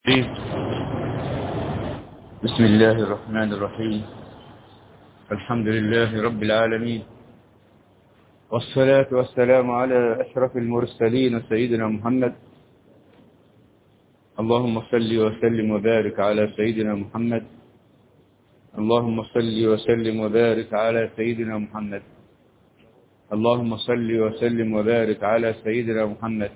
بسم الله الرحمن الرحيم الحمد لله رب العالمين والصلاة والسلام على أشرف المرسلين سيدنا محمد اللهم صل وسلم وبارك على سيدنا محمد اللهم صل وسلم وبارك على سيدنا محمد اللهم صل وسلم وبارك على سيدنا محمد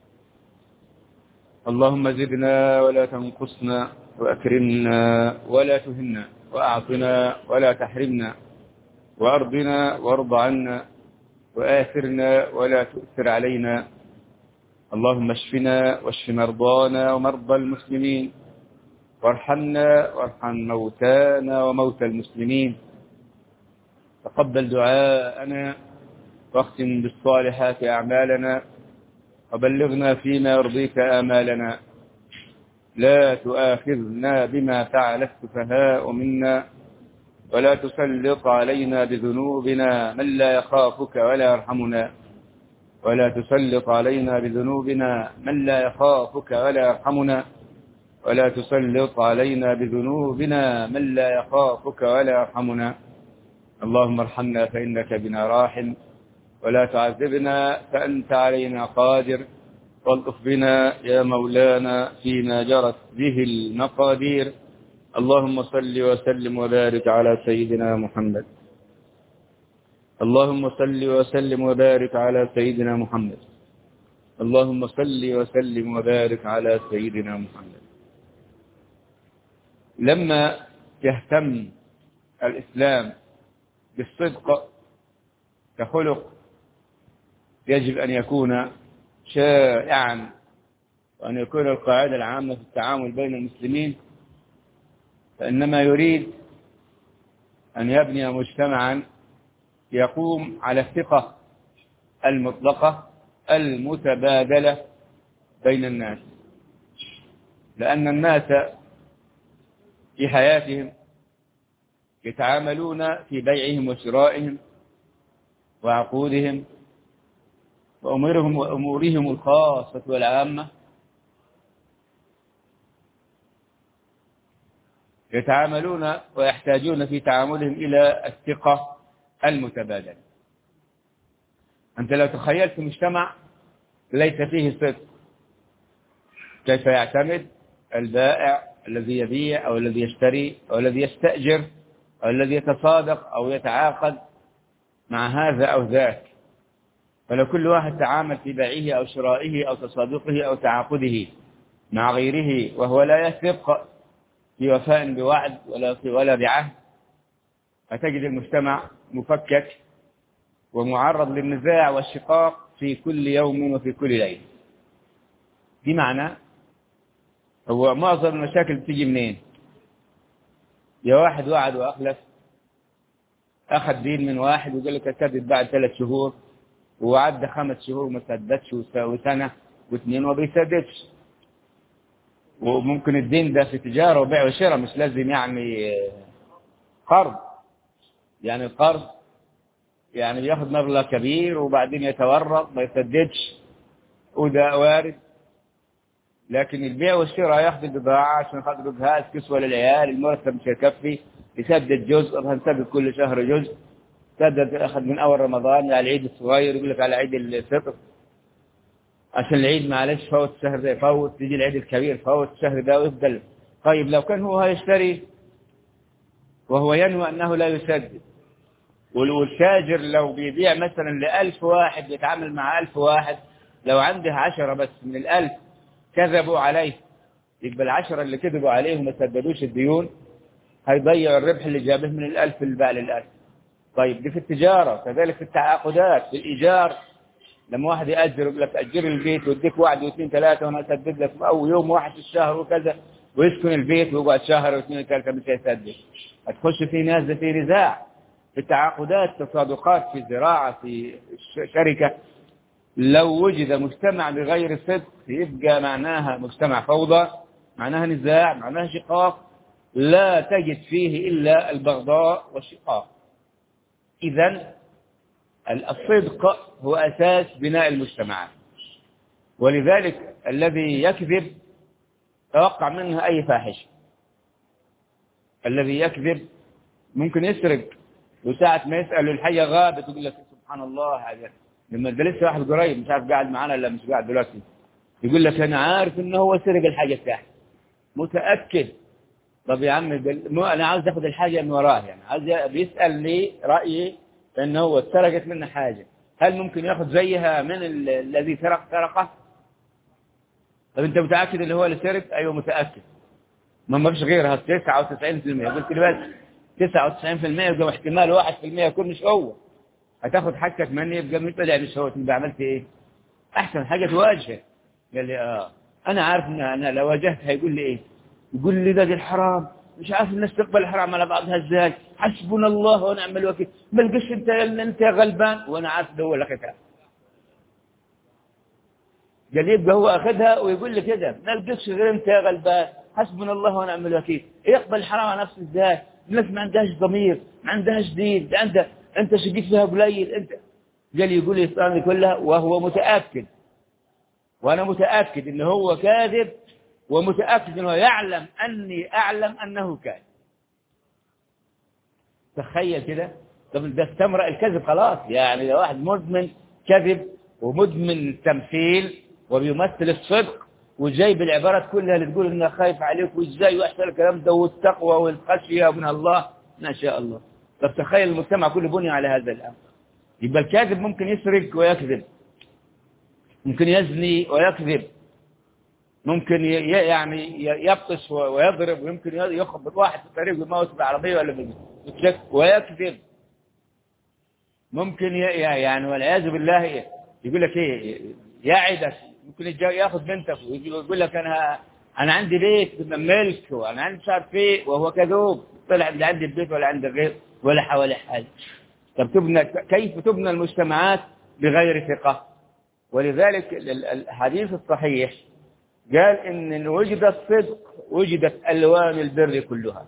اللهم زدنا ولا تنقصنا وأكرمنا ولا تهنا وأعطنا ولا تحرمنا وأرضنا وارض عنا وآثرنا ولا تؤثر علينا اللهم اشفنا واشف مرضانا ومرضى المسلمين وارحمنا وارحم موتانا وموتى المسلمين تقبل دعاءنا واختم بالصالحات أعمالنا وبلغنا فيما يرضيك آمالنا لا تؤاخذنا بما فعل السفهاء منا ولا تسلط علينا بذنوبنا من لا يخافك ولا يرحمنا ولا تسلط علينا بذنوبنا من لا يخافك ولا يرحمنا ولا تسلط علينا بذنوبنا من لا يخافك ولا يرحمنا اللهم ارحمنا فإنك بنا راحم ولا تعذبنا فأنت علينا قادر والطف بنا يا مولانا فيما جرت به المقادير اللهم صل وسلم وبارك على سيدنا محمد اللهم صل وسلم وبارك على سيدنا محمد اللهم صل وسلم وبارك على سيدنا محمد لما يهتم الإسلام بالصدق كخلق يجب أن يكون شائعا وأن يكون القاعدة العامة في التعامل بين المسلمين فإنما يريد أن يبني مجتمعا يقوم على الثقة المطلقة المتبادلة بين الناس لأن الناس في حياتهم يتعاملون في بيعهم وشرائهم وعقودهم وأمورهم وأمورهم الخاصة والعامة يتعاملون ويحتاجون في تعاملهم إلى الثقة المتبادلة أنت لو تخيلت مجتمع ليس فيه صدق كيف يعتمد البائع الذي يبيع أو الذي يشتري أو الذي يستأجر أو الذي يتصادق أو يتعاقد مع هذا أو ذاك فلو كل واحد تعامل في بيعه أو شرائه أو تصادقه أو تعاقده مع غيره وهو لا يثق في وفاء بوعد ولا في ولا بعهد فتجد المجتمع مفكك ومعرض للنزاع والشقاق في كل يوم وفي كل ليلة دي معنى هو معظم المشاكل بتيجي منين يا واحد وعد وأخلف أخذ دين من واحد وقال لك أسدد بعد ثلاث شهور وعدى خمس شهور ما سددش وسنة واثنين وما بيسددش وممكن الدين ده في تجارة وبيع وشراء مش لازم يعني قرض يعني القرض يعني بياخد مبلغ كبير وبعدين يتورط ما يسددش وده وارد لكن البيع والشراء ياخد البضاعة عشان خاطر جهاز كسوة للعيال المرتب مش هيكفي يسدد جزء هنسدد كل شهر جزء سدد أخذ من أول رمضان على العيد الصغير يقول لك على عيد الفطر عشان العيد معلش فوت الشهر ده فوت تيجي العيد الكبير فوت الشهر ده ويفضل طيب لو كان هو هيشتري وهو ينوى أنه لا يسدد والتاجر لو بيبيع مثلا لألف واحد يتعامل مع ألف واحد لو عنده عشرة بس من الألف كذبوا عليه يبقى العشرة اللي كذبوا عليه وما سددوش الديون هيضيع الربح اللي جابه من الألف اللي باع للألف طيب دي في التجارة كذلك في التعاقدات في الإيجار لما واحد يأجر يقول لك أجر البيت ويديك واحد واثنين ثلاثة وأنا أسدد لك أو يوم واحد في الشهر وكذا ويسكن البيت ويقعد شهر واثنين ثلاثة مش هيسدد هتخش في ناس في نزاع في التعاقدات تصادقات في الزراعة في شركة لو وجد مجتمع بغير صدق يبقى معناها مجتمع فوضى معناها نزاع معناها شقاق لا تجد فيه إلا البغضاء والشقاق إذا الصدق هو أساس بناء المجتمعات ولذلك الذي يكذب توقع منه أي فاحشة الذي يكذب ممكن يسرق وساعة ما يسأل الحية غابت يقول لك سبحان الله هذا لما ده لسه واحد قريب مش عارف قاعد معانا ولا مش قاعد دلوقتي يقول لك أنا عارف إنه هو سرق الحاجة بتاعتي متأكد طب يا عم دل... مو أنا عاوز أخذ الحاجة من وراه يعني عاوز ي- بيسأل لي رأيي إنه هو سرقت منه حاجة هل ممكن ياخذ زيها من ال... الذي سرق سرقه؟ طب أنت متأكد اللي هو اللي سرق؟ أيوه متأكد ما ما فيش غيرها 99% قلت لي بس 99% يبقى احتمال 1% يكون مش هو هتاخد حقك مني يبقى مش طلع مش هو تبقى عملت ايه احسن حاجه تواجهه قال لي اه انا عارف ان انا لو واجهت هيقول لي ايه يقول لي ده دي الحرام مش عارف الناس تقبل الحرام على بعضها ازاي حسبنا الله ونعم الوكيل ما لقيش انت انت يا غلبان وانا عارف ده هو اللي اخذها قال يبقى هو اخذها ويقول لي كده ما لقيتش غير انت يا غلبان حسبنا الله ونعم الوكيل يقبل الحرام على نفسه ازاي الناس ما عندهاش ضمير ما عندهاش دين ده انت انت شقيت فيها قليل انت قال يقول لي الاسلام كلها وهو متاكد وانا متاكد ان هو كاذب ومتاكد انه يعلم اني اعلم انه كاذب تخيل كده طب ده استمرأ الكذب خلاص يعني لو واحد مدمن كذب ومدمن تمثيل وبيمثل الصدق وجايب العبارات كلها اللي تقول انه خايف عليك وازاي واحسن الكلام ده والتقوى والخشيه من الله ما شاء الله طب تخيل المجتمع كله بني على هذا الامر يبقى الكاذب ممكن يسرق ويكذب ممكن يزني ويكذب ممكن ي- ي- يعني ي- يبطش و- ويضرب ويمكن ي- يخبط واحد في الطريق ويموت بعربيه ولا بموتوسيكل ويكذب ممكن ي- ي- يعني والعياذ بالله ي- يقول لك ايه يعدك ممكن يجا- ياخذ بنتك ويجي يقول لك انا انا عندي بيت ملك وانا عندي مش عارف ايه وهو كذوب طلع لا عندي البيت ولا عندي الغير ولا حوالي حاجه طب تبنى كيف تبنى المجتمعات بغير ثقه ولذلك ال- ال- الحديث الصحيح قال ان إن وجد الصدق وجدت الوان البر كلها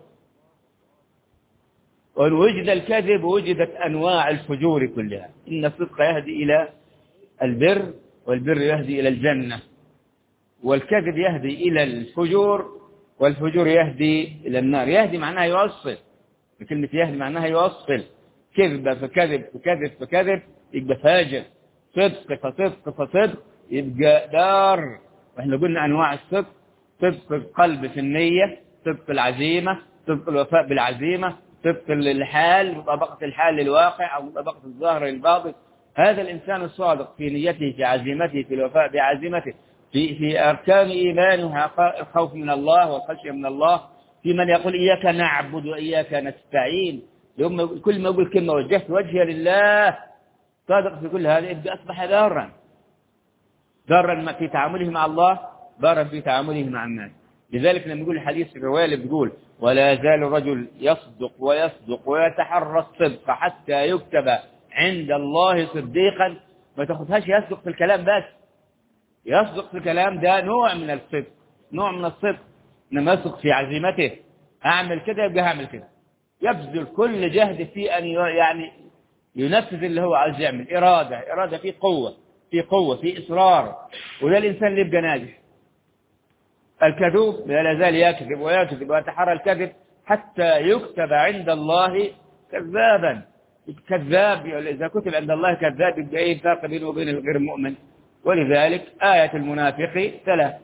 وإن وجد الكذب وجدت أنواع الفجور كلها إن الصدق يهدي إلى البر والبر يهدي إلى الجنة والكذب يهدي إلى الفجور والفجور يهدي إلى النار يهدي معناها يوصل كلمة يهدي معناها يوصل كذب فكذب فكذب فكذب يبقى فاجر صدق فصدق فصدق يبقى دار واحنا قلنا أنواع الصدق صدق القلب في النية صدق العزيمة صدق الوفاء بالعزيمة صدق الحال مطابقة الحال للواقع أو مطابقة الظاهر للباطن هذا الإنسان الصادق في نيته في عزيمته في الوفاء بعزيمته في في أركان إيمانه الخوف من الله والخشية من الله في من يقول إياك نعبد وإياك نستعين يوم كل ما يقول كلمة وجهت وجهي لله صادق في كل هذا يبقى أصبح دارا دارا في تعامله مع الله دارا في تعامله مع الناس لذلك لما يقول الحديث الرواية اللي بتقول ولا يزال الرجل يصدق ويصدق ويتحرى الصدق حتى يكتب عند الله صديقا ما تاخذهاش يصدق في الكلام بس يصدق في الكلام ده نوع من الصدق نوع من الصدق انما يصدق في عزيمته اعمل كده يبقى هعمل كده يبذل كل جهد في ان يعني ينفذ اللي هو عايز يعمل اراده اراده في قوه في قوه في اصرار وده الانسان اللي يبقى ناجح الكذوب لا يزال يكذب ويكذب ويتحرى الكذب حتى يكتب عند الله كذابا كذاب إذا كتب عند الله كذاب يبقى إيه الفرق بينه وبين الغير مؤمن ولذلك آية المنافق ثلاث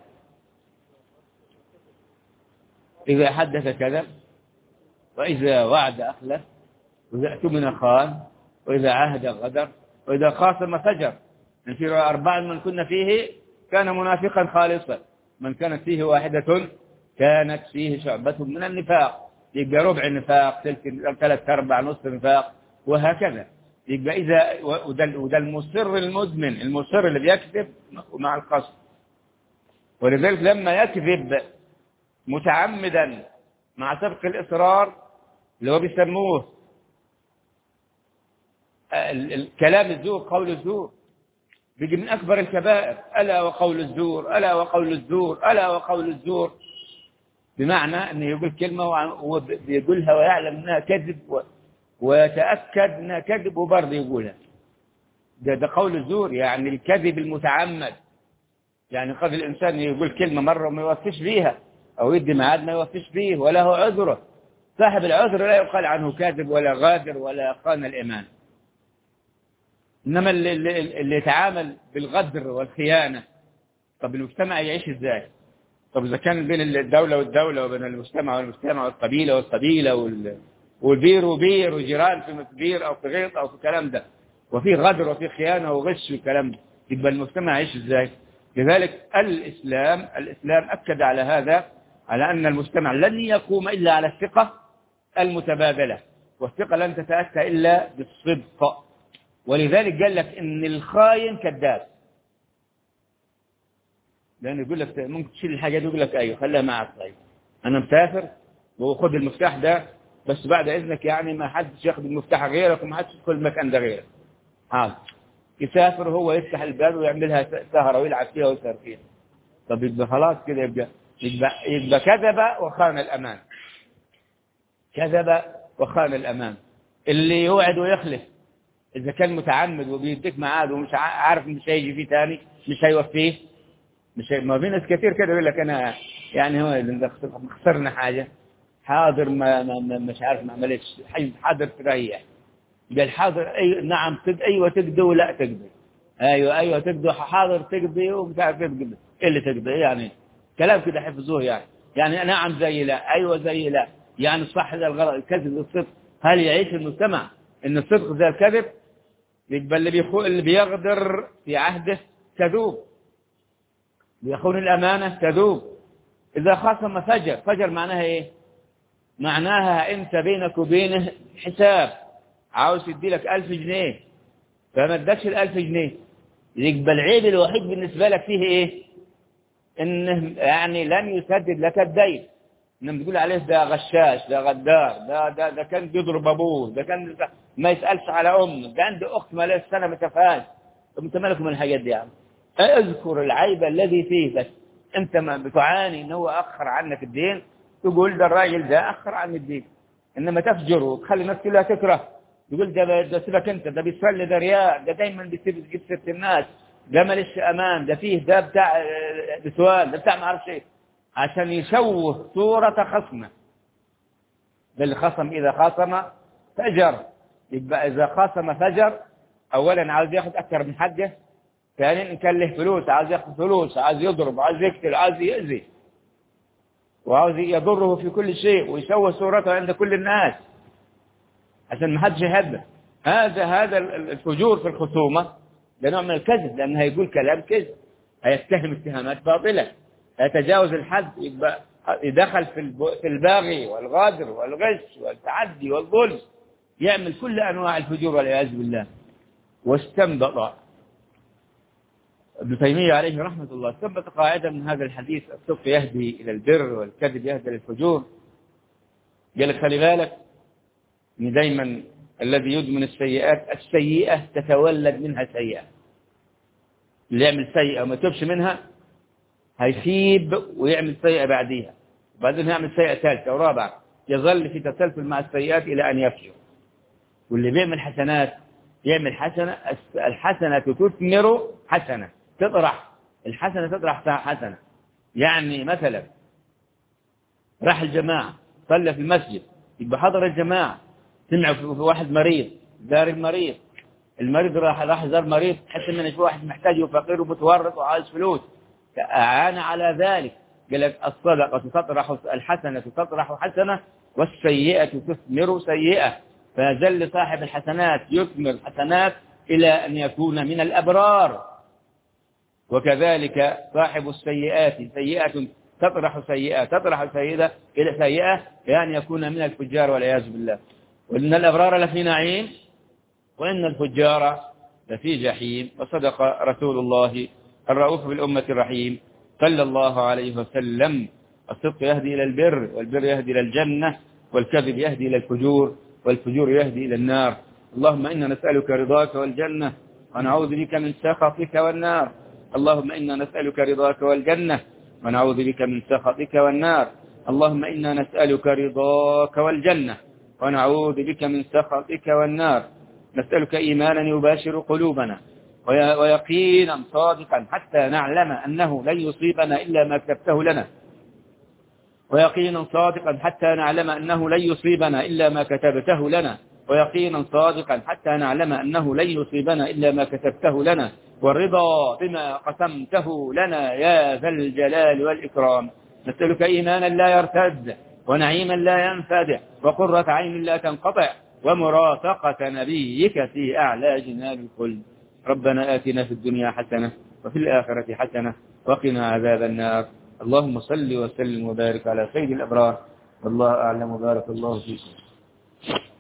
إذا حدث كذب وإذا وعد أخلف وإذا اؤتمن خان وإذا عهد غدر وإذا خاصم فجر من في أربعة من كنا فيه كان منافقا خالصا من كانت فيه واحدة كانت فيه شعبة من النفاق يبقى ربع نفاق ثلاث أرباع نصف نفاق وهكذا يبقى إذا وده, وده المصر المدمن المصر اللي بيكذب مع القصد ولذلك لما يكذب متعمدا مع سبق الإصرار اللي هو بيسموه الكلام الزور قول الزور بيجي من أكبر الكبائر ألا وقول الزور ألا وقول الزور ألا وقول الزور بمعنى أنه يقول كلمة وبيقولها ويعلم أنها كذب ويتأكد أنها كذب وبرضه يقولها ده, ده قول الزور يعني الكذب المتعمد يعني قد الإنسان يقول كلمة مرة وما يوفيش فيها أو يدي ميعاد ما يوفيش فيه وله عذره صاحب العذر لا يقال عنه كاذب ولا غادر ولا خان الإيمان إنما اللي, اللي, اللي يتعامل بالغدر والخيانة طب المجتمع يعيش إزاي طب إذا كان بين الدولة والدولة وبين المجتمع والمجتمع والقبيلة والقبيلة وال... والبير وبير وجيران في بير أو في غيط أو في الكلام ده وفي غدر وفي خيانة وغش والكلام ده يبقى المجتمع يعيش إزاي لذلك الإسلام الإسلام أكد على هذا على أن المجتمع لن يقوم إلا على الثقة المتبادلة والثقة لن تتأتى إلا بالصدق ولذلك قال لك إن الخاين كذاب لأنه يقول لك ممكن تشيل الحاجة دي يقول لك أيوه خليها معك طيب أنا مسافر وخد المفتاح ده بس بعد إذنك يعني ما حدش ياخد المفتاح غيرك وما حدش يدخل المكان ده غيرك حاضر يسافر هو يفتح الباب ويعملها سهرة ويلعب فيها ويسهر فيها طب يبقى خلاص كده يبقى يبقى, يبقى كذب وخان الأمان كذب وخان الأمان اللي يوعد ويخلف إذا كان متعمد وبيديك ميعاد ومش عارف مش هيجي فيه تاني مش هيوفيه مش هي... ما في ناس كثير كده يقول لك أنا يعني هو خسرنا حاجة حاضر ما, ما, ما مش عارف ما عملتش حاضر تريح قال حاضر أي نعم تد أيوة تقضي ولا تقضي أيوة أيوة تقضي حاضر تقضي ومش عارف تقضي إيه اللي تقضي يعني كلام كده حفظوه يعني يعني نعم زي لا أيوة زي لا يعني الصح زي الغلط الكذب والصدق هل يعيش المجتمع ان الصدق زي الكذب يبقى اللي بيخو اللي بيغدر في عهده كذوب بيخون الأمانة كذوب إذا خاصم فجر فجر معناها إيه معناها أنت بينك وبينه حساب عاوز يدي لك ألف جنيه فما ادكش الألف جنيه يبقى العيب الوحيد بالنسبة لك فيه إيه إنه يعني لن يسدد لك الدين انما تقول عليه ده غشاش ده غدار ده ده ده كان بيضرب ابوه ده كان ما يسالش على امه ده عنده اخت ما لها سنه ما شافهاش طب انت مالك من الحاجات دي يا عم اذكر العيب الذي فيه بس انت ما بتعاني ان هو اخر عنك الدين تقول ده الراجل ده اخر عن الدين انما تفجر وتخلي الناس كلها تكره تقول ده ده سيبك انت ده بيصلي ده رياء ده دايما بيسيب يجيب سيره الناس ده مالش امان ده فيه ده بتاع بسؤال ده بتاع ما اعرفش ايه عشان يشوه صورة خصمه بالخصم إذا خاصم فجر يبقى إذا خاصم فجر أولا عاوز ياخد أكثر من حقه ثانيا إن كان له فلوس عاوز ياخد فلوس عاوز يضرب عاوز يقتل عاوز يأذي وعاوز يضره في كل شيء ويشوه صورته عند كل الناس عشان ما حدش يهبه هذا هذا الفجور في الخصومة ده نوع من الكذب لأنه هيقول كلام كذب هيتهم اتهامات باطلة يتجاوز الحد يبقى يدخل في في الباغي والغادر والغش والتعدي والظلم يعمل كل انواع الفجور والعياذ بالله واستنبط ابن تيميه عليه رحمه الله استنبط قاعده من هذا الحديث الصدق يهدي الى البر والكذب يهدي للفجور قال لك خلي بالك ان دايما الذي يدمن السيئات السيئه تتولد منها سيئه اللي يعمل سيئه وما يتوبش منها هيخيب ويعمل سيئة بعديها وبعدين يعمل سيئة ثالثة ورابعة يظل في تسلسل مع السيئات إلى أن يفجر واللي بيعمل حسنات يعمل حسنة الحسنة تثمر حسنة تطرح الحسنة تطرح حسنة يعني مثلا راح الجماعة صلى في المسجد يبقى حضر الجماعة سمع في واحد مريض زار المريض المريض راح راح زار مريض حتى ان في واحد محتاج وفقير ومتورط وعايز فلوس أعان على ذلك قال لك الصدقة تطرح الحسنة تطرح حسنة والسيئة تثمر سيئة فيزل صاحب الحسنات يثمر حسنات إلى أن يكون من الأبرار وكذلك صاحب السيئات سيئة تطرح سيئة تطرح سيئة إلى سيئة لأن يكون من الفجار والعياذ بالله وإن الأبرار لفي نعيم وإن الفجار لفي جحيم وصدق رسول الله الرؤوف بالأمة الرحيم صلى الله عليه وسلم الصدق يهدي إلى البر والبر يهدي إلى الجنة والكذب يهدي إلى الفجور والفجور يهدي إلى النار اللهم إنا نسألك رضاك والجنة ونعوذ بك من سخطك والنار اللهم إنا نسألك رضاك والجنة ونعوذ بك من سخطك والنار اللهم إنا نسألك رضاك والجنة ونعوذ بك من سخطك والنار نسألك إيمانا يباشر قلوبنا ويقينا صادقا حتى نعلم أنه لن يصيبنا إلا ما كتبته لنا ويقينا صادقا حتى نعلم أنه لن يصيبنا إلا ما كتبته لنا ويقينا صادقا حتى نعلم أنه لن يصيبنا إلا ما كتبته لنا والرضا بما قسمته لنا يا ذا الجلال والإكرام نسألك إيمانا لا يرتد ونعيما لا ينفد وقرة عين لا تنقطع ومرافقة نبيك في أعلى جنان الخلد ربنا آتنا في الدنيا حسنة وفي الآخرة حسنة وقنا عذاب النار اللهم صل وسلم وبارك على سيد الأبرار والله أعلم وبارك الله فيكم